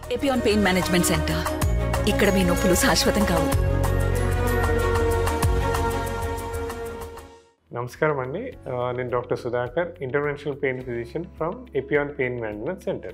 Epione pain management centre ఇక్కడ మీ నొప్పులు శాశ్వతం కావు నమస్కారం అండి ఆ, నేను doctor Sudhakar interventional pain physician from ఎపియాన్ పెయిన్ మేనేజ్మెంట్ సెంటర్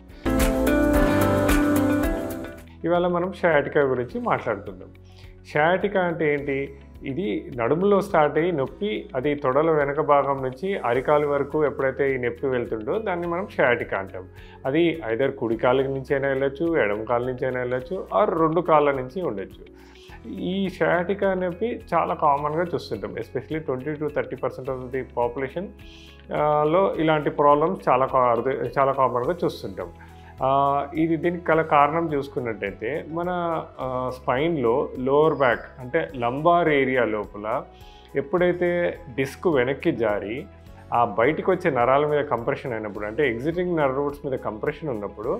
ఇవాళ మనం షయాటికా గురించి మాట్లాడుకుందాం షయాటికా అంటే ఏంటి ఇది నడుములో స్టార్ట్ అయ్యి నొప్పి అది తొడల వెనక భాగం నుంచి అరికాలు వరకు ఎప్పుడైతే ఈ నొప్పి వెళ్తుందో దాన్ని మనం షయాటికా అంటాం అది ఐదర్ కుడి కాళ్ళ నుంచి అయినా వెళ్ళొచ్చు ఎడమ కాళ్ళ నుంచి అయినా వెళ్ళొచ్చు ఆర్ రెండు కాళ్ళ నుంచి ఉండొచ్చు ఈ షయాటికా నొప్పి చాలా కామన్గా చూస్తుంటాం especially twenty to thirty percent of the population లో ఇలాంటి ప్రాబ్లమ్స్ చాలా కా- అరుదు- చాలా కామన్గా చూస్తుంటాం ఆ, ఇది దీనికి గల కారణం చూసుకున్నట్టయితే మన స్పైన్లో లోవర్ బ్యాక్ అంటే లంబార్ ఏరియా లోపల ఎప్పుడైతే డిస్క్ వెనక్కి జారి ఆ బయటికి వచ్చే నరాల మీద కంప్రెషన్ అయినప్పుడు అంటే ఎగ్జిటింగ్ నర్ రూట్స్ మీద కంప్రెషన్ ఉన్నప్పుడు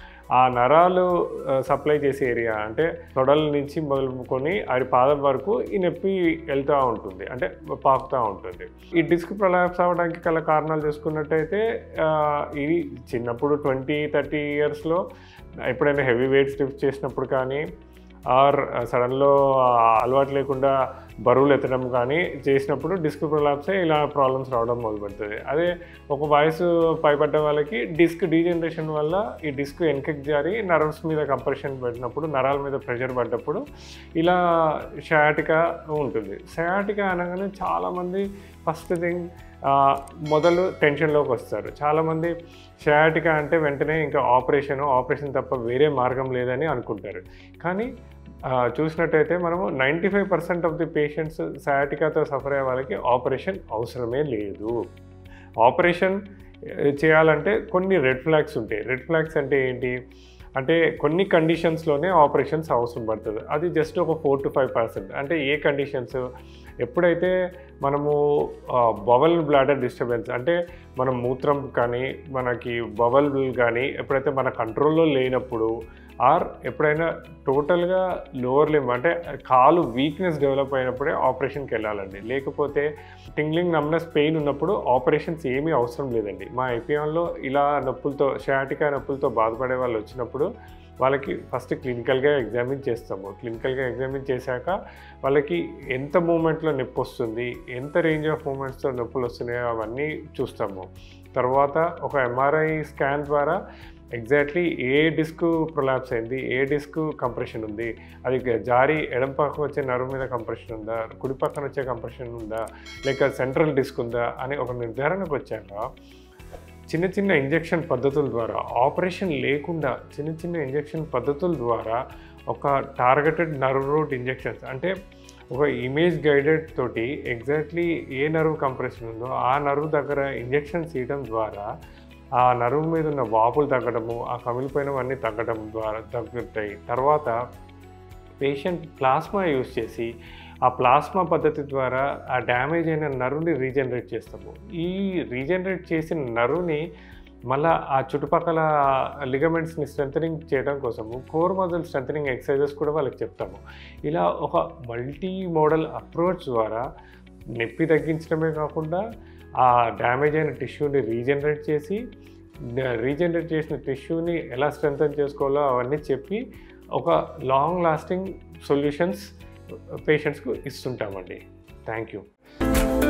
ఆ నరాలు సప్లై చేసే ఏరియా అంటే తొడల నుంచి మొదలుకొని అది పాదం వరకు ఈ నొప్పి వెళ్తూ ఉంటుంది అంటే పాకుతూ ఉంటుంది ఈ డిస్క్ ప్రొలాప్స్ అవ్వడానికి గల కారణాలు చూసుకున్నట్టయితే ఆ, ఇది చిన్నప్పుడు ట్వంటీ థర్టీ ఇయర్స్లో ఎప్పుడైనా హెవీ వెయిట్స్ లిఫ్ట్ చేసినప్పుడు కానీ ఆర్ సడన్లో అలవాటు లేకుండా బరువులు ఎత్తడం కానీ చేసినప్పుడు డిస్క్ ప్రొలాప్సే ఇలా ప్రాబ్లమ్స్ రావడం మొదలుపెడుతుంది అదే ఒక వయసు పైబడ్డ వాళ్ళకి డిస్క్ డీజనరేషన్ వల్ల ఈ డిస్క్ వెనకకి జారి నర్వ్స్ మీద కంప్రెషన్ పెట్టినప్పుడు నరాల మీద ప్రెషర్ పడ్డప్పుడు ఇలా షయాటికా ఉంటుంది షయాటికా అనగానే చాలామంది ఫస్ట్ థింగ్ మొదలు టెన్షన్లోకి వస్తారు చాలామంది షయాటికా అంటే వెంటనే ఇంకా ఆపరేషన్ ఆపరేషన్ తప్ప వేరే మార్గం లేదని అనుకుంటారు కానీ ఆ, చూసినట్టయితే మనము ninety five percent of the patients సయాటికాతో సఫర్ అయ్యే వాళ్ళకి ఆపరేషన్ అవసరమే లేదు ఆపరేషన్ ఏ, చేయాలంటే కొన్ని రెడ్ ఫ్లాగ్స్ ఉంటాయి రెడ్ ఫ్లాగ్స్ అంటే ఏంటి అంటే కొన్ని కండిషన్స్లోనే ఆపరేషన్స్ అవసరం పడుతుంది అది జస్ట్ ఒక ఫోర్ టు ఫైవ్ పర్సెంట్ అంటే ఏ కండిషన్స్ ఎప్పుడైతే మనము బవల్ బ్లాడర్ డిస్టర్బెన్స్ అంటే మనం మూత్రం కానీ మనకి బవల్ కానీ ఎప్పుడైతే మన కంట్రోల్లో లేనప్పుడు ఆర్ ఎప్పుడైనా టోటల్గా లోవర్ లిమ్ అంటే కాలు వీక్నెస్ డెవలప్ అయినప్పుడే ఆపరేషన్కి వెళ్ళాలండి లేకపోతే టింగ్లింగ్ నమ్నెస్ పెయిన్ ఉన్నప్పుడు ఆపరేషన్స్ ఏమీ అవసరం లేదండి మా ఐపీఎంలో ఇలా నొప్పులతో షాటికా నొప్పులతో బాధపడే వాళ్ళు వచ్చినప్పుడు వాళ్ళకి ఫస్ట్ క్లినికల్గా ఎగ్జామిన్ చేస్తాము క్లినికల్గా ఎగ్జామిన్ చేశాక వాళ్ళకి ఎంత మూమెంట్లో నొప్పి వస్తుంది ఎంత రేంజ్ ఆఫ్ మూమెంట్స్తో నొప్పులు వస్తున్నాయో అవన్నీ చూస్తాము తర్వాత ఒక ఎంఆర్ఐ స్కాన్ ద్వారా ఎగ్జాక్ట్లీ ఏ డిస్క్ ప్రొలాప్స్ అయింది ఏ డిస్క్ కంప్రెషన్ ఉంది అది గ- జారి ఎడం పక్కన వచ్చే నరువు మీద కంప్రెషన్ ఉందా కుడి పక్కన వచ్చే కంప్రెషన్ ఉందా లేక సెంట్రల్ డిస్క్ ఉందా అని ఒక నిర్ధారణకు వచ్చాక చిన్న చిన్న ఇంజెక్షన్ పద్ధతుల ద్వారా ఆపరేషన్ లేకుండా చిన్న చిన్న ఇంజెక్షన్ పద్ధతుల ద్వారా ఒక టార్గెటెడ్ నర్వ్ రూట్ ఇంజెక్షన్స్ అంటే ఒక ఇమేజ్ గైడెడ్ తోటి ఎగ్జాక్ట్లీ ఏ నర్వ్ కంప్రెషన్ ఉందో ఆ నర్వ్ దగ్గర ఇంజెక్షన్స్ ఇవ్వడం ద్వారా ఆ నరువు మీద ఉన్న వాపులు తగ్గడము ఆ కమిలిపోయినవన్నీ తగ్గడం ద్వారా తగ్గుతాయి తర్వాత పేషెంట్ ప్లాస్మా యూస్ చేసి ఆ ప్లాస్మా పద్ధతి ద్వారా ఆ డ్యామేజ్ అయిన నరుని రీజనరేట్ చేస్తాము ఈ రీజనరేట్ చేసిన నరుని మళ్ళా ఆ చుట్టుపక్కల లిగమెంట్స్ని స్ట్రెంథనింగ్ చేయడం కోసము కోర్ మజిల్ స్ట్రెంథనింగ్ ఎక్సర్సైజెస్ కూడా వాళ్ళకి చెప్తాము ఇలా ఒక మల్టీ మోడల్ అప్రోచ్ ద్వారా నొప్పి తగ్గించడమే కాకుండా ఆ డ్యామేజ్ అయిన టిష్యూని రీజనరేట్ చేసి రీజనరేట్ చేసిన టిష్యూని ఎలా స్ట్రెంథన్ చేసుకోవాలో అవన్నీ చెప్పి ఒక లాంగ్ లాస్టింగ్ సొల్యూషన్స్ పేషెంట్స్కు ఇస్తుంటామండి థ్యాంక్ యూ